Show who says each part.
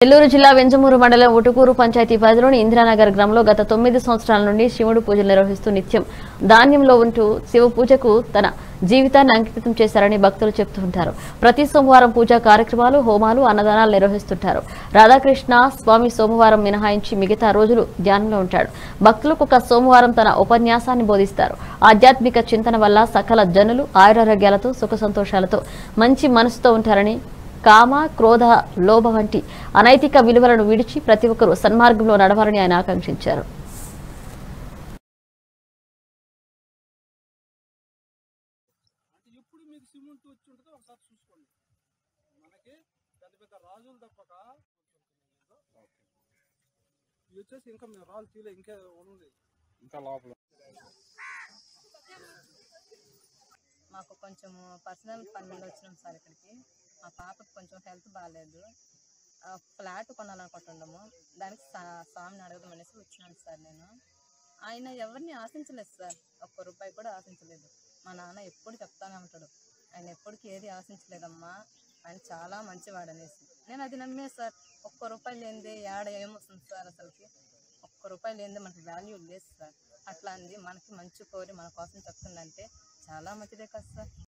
Speaker 1: నెల్లూరు జిల్లా వెంజమూరు మండలం ఉటుకూరు పంచాయతీ పరిధిలోని ఇందిరానగర్ గ్రామంలో గత తొమ్మిది సంవత్సరాల నుండి శివుడు పూజలు నిర్వహిస్తూ నిత్యం ధాన్యంలో ఉంటూ శివ పూజకు తన జీవితాన్ని అంకితం చేశారని భక్తులు చెబుతుంటారు ప్రతి సోమవారం పూజా కార్యక్రమాలు హోమాలు అన్నదానాలు నిర్వహిస్తుంటారు రాధాకృష్ణ స్వామి సోమవారం మినహాయించి మిగతా రోజులు ధ్యానంలో ఉంటాడు భక్తులకు ఒక సోమవారం తన ఉపన్యాసాన్ని బోధిస్తారు ఆధ్యాత్మిక చింతన వల్ల సకల జనులు ఆయురారోగ్యాలతో సుఖ సంతోషాలతో మంచి మనసుతో ఉంటారని కామ క్రోధ లోభ వంటి అనైతిక విలువలను విడిచి ప్రతి ఒక్కరూ సన్మార్గంలో నడవాలని ఆయన ఆకాంక్షించారు
Speaker 2: అంటే ఎప్పుడు మీకు సిమెంట్ వచ్చి ఉంటుందో ఒకసారి చూసుకోండి మనకి పెద్ద పెద్ద రాజులు తప్పక ఇవి వచ్చేసి ఇంకా మేము రాళ్ళు తీలే ఇంకా ఉంది ఇంకా లోపల
Speaker 3: మాకు కొంచెం పర్సనల్ పని మీద వచ్చినాం సార్ ఇక్కడికి మా పాపకి కొంచెం హెల్త్ బాగాలేదు ఆ, ఫ్లాట్ కొనాలనుకుంటున్నాము దానికి సా- స్వామిని అడగదాం అనేసి వచ్చినాను సార్ నేను ఆయన ఎవరిని ఆశించలేదు సార్ ఒక్క రూపాయి కూడా ఆశించలేదు మా నాన్న ఎప్పుడు చెప్తానే ఉంటాడు ఆయన ఎప్పటికీ ఏది ఆశించలేదమ్మా ఆయన చాలా మంచివాడు అనేసి నేను అది నమ్మే సార్ ఒక్క రూపాయి లేనిదే ఏడ ఏమొస్తుంది సార్ అసలుకి ఒక్క రూపాయి లేనిదే మనకి వాల్యూ లేదు సార్ అట్లా అంది మనకి మంచి కోరి మన కోసం చెప్తుందంటే చాలా మంచిదే కదా సార్